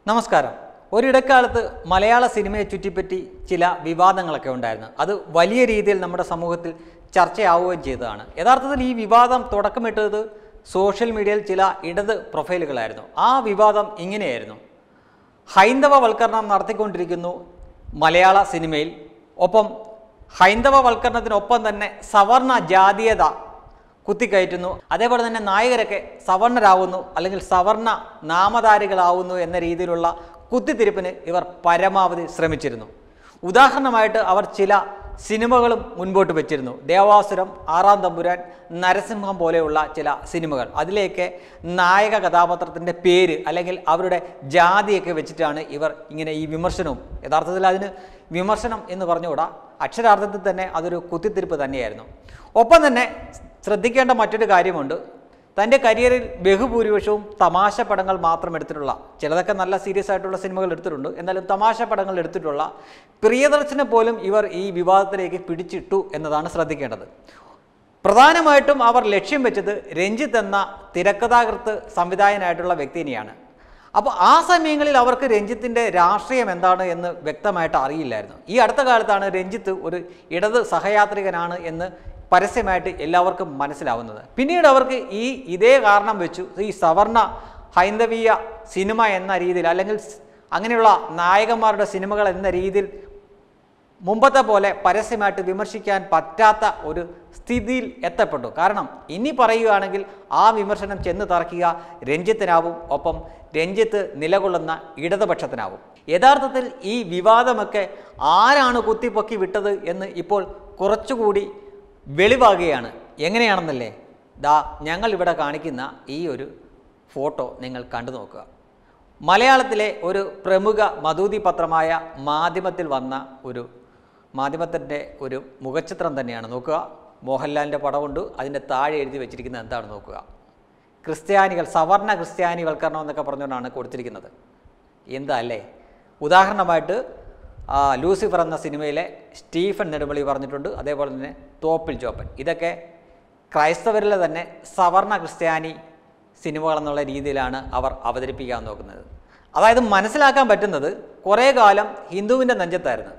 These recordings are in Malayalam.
നമസ്കാരം ഒരിടക്കാലത്ത് മലയാള സിനിമയെ ചുറ്റിപ്പറ്റി ചില വിവാദങ്ങളൊക്കെ ഉണ്ടായിരുന്നു അത് വലിയ രീതിയിൽ നമ്മുടെ സമൂഹത്തിൽ ചർച്ചയാവുകയും ചെയ്തതാണ് യഥാർത്ഥത്തിൽ ഈ വിവാദം തുടക്കമിട്ടത് സോഷ്യൽ മീഡിയയിൽ ചില ഇടത് പ്രൊഫൈലുകളായിരുന്നു ആ വിവാദം ഇങ്ങനെയായിരുന്നു ഹൈന്ദവവൽക്കരണം നടത്തിക്കൊണ്ടിരിക്കുന്നു മലയാള സിനിമയിൽ ഒപ്പം ഹൈന്ദവവൽക്കരണത്തിനൊപ്പം തന്നെ സവർണ ജാതീയത കുത്തിക്കയറ്റുന്നു അതേപോലെ തന്നെ നായകരൊക്കെ സവർണരാകുന്നു അല്ലെങ്കിൽ സവർണ നാമധാരികളാവുന്നു എന്ന രീതിയിലുള്ള കുത്തിത്തിരിപ്പിന് ഇവർ പരമാവധി ശ്രമിച്ചിരുന്നു ഉദാഹരണമായിട്ട് അവർ ചില സിനിമകളും മുൻപോട്ട് വെച്ചിരുന്നു ദേവാസുരം ആറാം തമ്പുരാൻ നരസിംഹം പോലെയുള്ള ചില സിനിമകൾ അതിലേക്ക് നായക കഥാപാത്രത്തിൻ്റെ പേര് അല്ലെങ്കിൽ അവരുടെ ജാതിയൊക്കെ വെച്ചിട്ടാണ് ഇവർ ഇങ്ങനെ ഈ വിമർശനവും യഥാർത്ഥത്തിൽ അതിന് വിമർശനം എന്ന് പറഞ്ഞുകൂടാ അക്ഷരാർത്ഥത്തിൽ തന്നെ അതൊരു കുത്തിത്തിരിപ്പ് തന്നെയായിരുന്നു ഒപ്പം തന്നെ ശ്രദ്ധിക്കേണ്ട മറ്റൊരു കാര്യമുണ്ട് തൻ്റെ കരിയറിൽ ബഹുഭൂരിപക്ഷവും തമാശ പടങ്ങൾ മാത്രം എടുത്തിട്ടുള്ള ചിലതൊക്കെ നല്ല സീരിയസ് ആയിട്ടുള്ള സിനിമകൾ എടുത്തിട്ടുണ്ട് എന്നാലും തമാശ പടങ്ങൾ എടുത്തിട്ടുള്ള പ്രിയദർശനെ പോലും ഇവർ ഈ വിവാദത്തിലേക്ക് പിടിച്ചിട്ടു എന്നതാണ് ശ്രദ്ധിക്കേണ്ടത് പ്രധാനമായിട്ടും അവർ ലക്ഷ്യം വെച്ചത് രഞ്ജിത്ത് എന്ന തിരക്കഥാകൃത്ത് സംവിധായകനായിട്ടുള്ള വ്യക്തിനെയാണ് അപ്പോൾ ആ സമയങ്ങളിൽ അവർക്ക് രഞ്ജിത്തിൻ്റെ രാഷ്ട്രീയം എന്താണ് എന്ന് വ്യക്തമായിട്ട് അറിയില്ലായിരുന്നു ഈ അടുത്ത കാലത്താണ് രഞ്ജിത്ത് ഒരു ഇടത് സഹയാത്രികനാണ് എന്ന് പരസ്യമായിട്ട് എല്ലാവർക്കും മനസ്സിലാവുന്നത് പിന്നീട് അവർക്ക് ഈ ഇതേ കാരണം വെച്ചു ഈ സവർണ ഹൈന്ദവീയ സിനിമ എന്ന രീതിയിൽ അല്ലെങ്കിൽ സ് അങ്ങനെയുള്ള നായകന്മാരുടെ സിനിമകൾ എന്ന രീതിയിൽ മുമ്പത്തെ പോലെ പരസ്യമായിട്ട് വിമർശിക്കാൻ പറ്റാത്ത ഒരു സ്ഥിതിയിൽ എത്തപ്പെട്ടു കാരണം ഇനി പറയുകയാണെങ്കിൽ ആ വിമർശനം ചെന്ന് തറക്കുക രഞ്ജിത്തിനാവും ഒപ്പം രഞ്ജിത്ത് നിലകൊള്ളുന്ന ഇടതുപക്ഷത്തിനാവും യഥാർത്ഥത്തിൽ ഈ വിവാദമൊക്കെ ആരാണ് കുത്തിപ്പൊക്കി വിട്ടത് എന്ന് ഇപ്പോൾ കുറച്ചുകൂടി വെളിവാകുകയാണ് എങ്ങനെയാണെന്നല്ലേ ദാ ഞങ്ങൾ ഇവിടെ കാണിക്കുന്ന ഈ ഒരു ഫോട്ടോ നിങ്ങൾ കണ്ടു നോക്കുക മലയാളത്തിലെ ഒരു പ്രമുഖ മധൂതി പത്രമായ മാധ്യമത്തിൽ വന്ന ഒരു മാധ്യമത്തിൻ്റെ ഒരു മുഖചിത്രം തന്നെയാണ് നോക്കുക മോഹൻലാലിൻ്റെ പടമുണ്ട് അതിൻ്റെ താഴെ എഴുതി വെച്ചിരിക്കുന്നത് എന്താണ് നോക്കുക ക്രിസ്ത്യാനികൾ സവർണ ക്രിസ്ത്യാനിവൽക്കരണം എന്നൊക്കെ പറഞ്ഞുകൊണ്ടാണ് കൊടുത്തിരിക്കുന്നത് എന്താ അല്ലേ ഉദാഹരണമായിട്ട് ആ, ലൂസിഫർ എന്ന സിനിമയിലെ സ്റ്റീഫൻ നെടുമ്പള്ളി പറഞ്ഞിട്ടുണ്ട് അതേപോലെ തന്നെ തോപ്പിൽ ജോപ്പൻ ഇതൊക്കെ ക്രൈസ്തവരിലെ തന്നെ സവർണ ക്രിസ്ത്യാനി സിനിമകൾ എന്നുള്ള രീതിയിലാണ് അവർ അവതരിപ്പിക്കാൻ നോക്കുന്നത് അതായത് മനസ്സിലാക്കാൻ പറ്റുന്നത് കുറേ കാലം ഹിന്ദുവിൻ്റെ നെഞ്ചത്തായിരുന്നു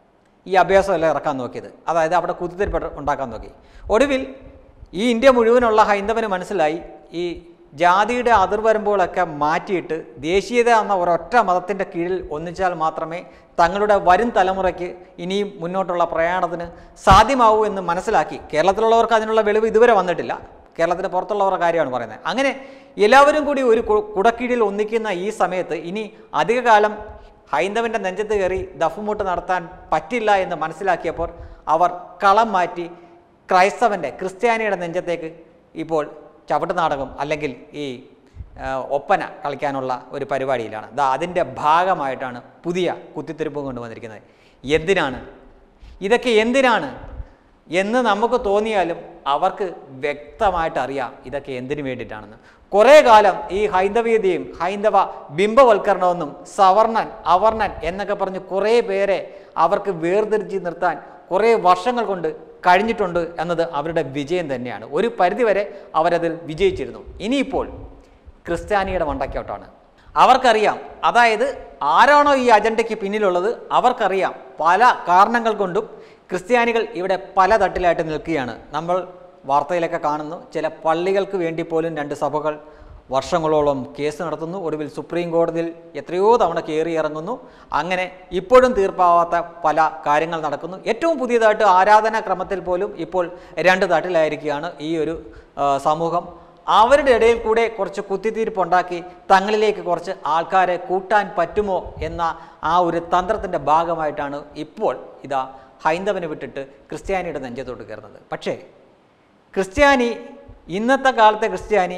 ഈ അഭ്യാസമെല്ലാം ഇറക്കാൻ നോക്കിയത് അതായത് അവിടെ കുത്തിത്തിരിപ്പ് ഉണ്ടാക്കാൻ നോക്കി ഒടുവിൽ ഈ ഇന്ത്യ മുഴുവനുള്ള ഹൈന്ദവന് മനസ്സിലായി ഈ ജാതിയുടെ അതിർവരമ്പുകളൊക്കെ മാറ്റിയിട്ട് ദേശീയത എന്ന ഒരൊറ്റ മതത്തിൻ്റെ കീഴിൽ ഒന്നിച്ചാൽ മാത്രമേ തങ്ങളുടെ വരും തലമുറയ്ക്ക് ഇനിയും മുന്നോട്ടുള്ള പ്രയാണത്തിന് സാധ്യമാവൂ എന്ന് മനസ്സിലാക്കി കേരളത്തിലുള്ളവർക്ക് അതിനുള്ള വെളിവ് ഇതുവരെ വന്നിട്ടില്ല കേരളത്തിന് പുറത്തുള്ളവരുടെ കാര്യമാണ് പറയുന്നത് അങ്ങനെ എല്ലാവരും കൂടി ഒരു കു- കുടക്കീഴിൽ ഒന്നിക്കുന്ന ഈ സമയത്ത് ഇനി അധികകാലം ഹൈന്ദവൻ്റെ നെഞ്ചത്ത് കയറി ദഫുമുട്ട് നടത്താൻ പറ്റില്ല എന്ന് മനസ്സിലാക്കിയപ്പോൾ അവർ കളം മാറ്റി ക്രൈസ്തവൻ്റെ ക്രിസ്ത്യാനിയുടെ നെഞ്ചത്തേക്ക് ഇപ്പോൾ ചവിട്ട് നാടകം അല്ലെങ്കിൽ ഈ ആ, ഒപ്പന കളിക്കാനുള്ള ഒരു പരിപാടിയിലാണ് ദാ അതിൻ്റെ ഭാഗമായിട്ടാണ് പുതിയ കുത്തിത്തിരിപ്പ് കൊണ്ടുവന്നിരിക്കുന്നത് എന്തിനാണ് ഇതൊക്കെ എന്തിനാണ് എന്ന് നമുക്ക് തോന്നിയാലും അവർക്ക് വ്യക്തമായിട്ട് അറിയാം ഇതൊക്കെ എന്തിനു വേണ്ടിയിട്ടാണെന്ന് കുറേ കാലം ഈ ഹൈന്ദവീയതയും ഹൈന്ദവ ബിംബവൽക്കരണമെന്നും സവർണൻ അവർണൻ എന്നൊക്കെ പറഞ്ഞ് കുറേ പേരെ അവർക്ക് വേർതിരിച്ച് നിർത്താൻ കുറേ വർഷങ്ങൾ കൊണ്ട് കഴിഞ്ഞിട്ടുണ്ട് എന്നത് അവരുടെ വിജയം തന്നെയാണ് ഒരു പരിധിവരെ അവരതിൽ വിജയിച്ചിരുന്നു ഇനിയിപ്പോൾ ക്രിസ്ത്യാനിയുടെ മണ്ടക്കോട്ടാണ് അവർക്കറിയാം അതായത് ആരാണോ ഈ അജണ്ടയ്ക്ക് പിന്നിലുള്ളത് അവർക്കറിയാം പല കാരണങ്ങൾ കൊണ്ടും ക്രിസ്ത്യാനികൾ ഇവിടെ പല തട്ടിലായിട്ട് നിൽക്കുകയാണ് നമ്മൾ വാർത്തയിലൊക്കെ കാണുന്നു ചില പള്ളികൾക്ക് വേണ്ടി പോലും രണ്ട് സഭകൾ വർഷങ്ങളോളം കേസ് നടത്തുന്നു ഒടുവിൽ സുപ്രീം കോടതിയിൽ എത്രയോ തവണ കയറി ഇറങ്ങുന്നു അങ്ങനെ ഇപ്പോഴും തീർപ്പാവാത്ത പല കാര്യങ്ങൾ നടക്കുന്നു ഏറ്റവും പുതിയതായിട്ട് ആരാധനാ ക്രമത്തിൽ പോലും ഇപ്പോൾ രണ്ട് തട്ടിലായിരിക്കുകയാണ് ഈ ഒരു ആ, സമൂഹം അവരുടെ ഇടയിൽ കൂടെ കുറച്ച് കുത്തിത്തീർപ്പുണ്ടാക്കി തങ്ങളിലേക്ക് കുറച്ച് ആൾക്കാരെ കൂട്ടാൻ പറ്റുമോ എന്ന ആ ഒരു തന്ത്രത്തിൻ്റെ ഭാഗമായിട്ടാണ് ഇപ്പോൾ ഇതാ ഹൈന്ദവനെ വിട്ടിട്ട് ക്രിസ്ത്യാനിയുടെ നെഞ്ചത്തോട്ട് കയറുന്നത് പക്ഷേ ക്രിസ്ത്യാനി ഇന്നത്തെ കാലത്തെ ക്രിസ്ത്യാനി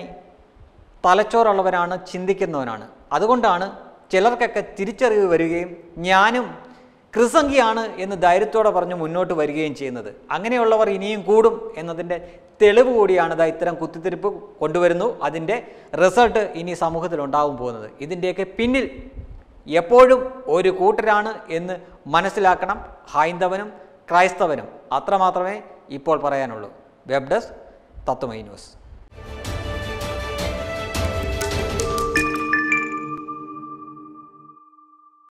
തലച്ചോറുള്ളവനാണ് ചിന്തിക്കുന്നവനാണ് അതുകൊണ്ടാണ് ചിലർക്കൊക്കെ തിരിച്ചറിവ് വരികയും ഞാനും ക്രിസംഖിയാണ് എന്ന് ധൈര്യത്തോടെ പറഞ്ഞ് മുന്നോട്ട് വരികയും ചെയ്യുന്നത് അങ്ങനെയുള്ളവർ ഇനിയും കൂടും എന്നതിൻ്റെ തെളിവ് കൂടിയാണ് ഇതാ ഇത്തരം കുത്തിത്തിരിപ്പ് കൊണ്ടുവരുന്നു അതിൻ്റെ റിസൾട്ട് ഇനി സമൂഹത്തിൽ ഉണ്ടാവും പോകുന്നത് ഇതിൻ്റെയൊക്കെ പിന്നിൽ എപ്പോഴും ഒരു കൂട്ടരാണ് എന്ന് മനസ്സിലാക്കണം ഹൈന്ദവനും ക്രൈസ്തവനും അത്രമാത്രമേ ഇപ്പോൾ പറയാനുള്ളൂ വെബ് ഡെസ്ക് തത്വമൈ ന്യൂസ്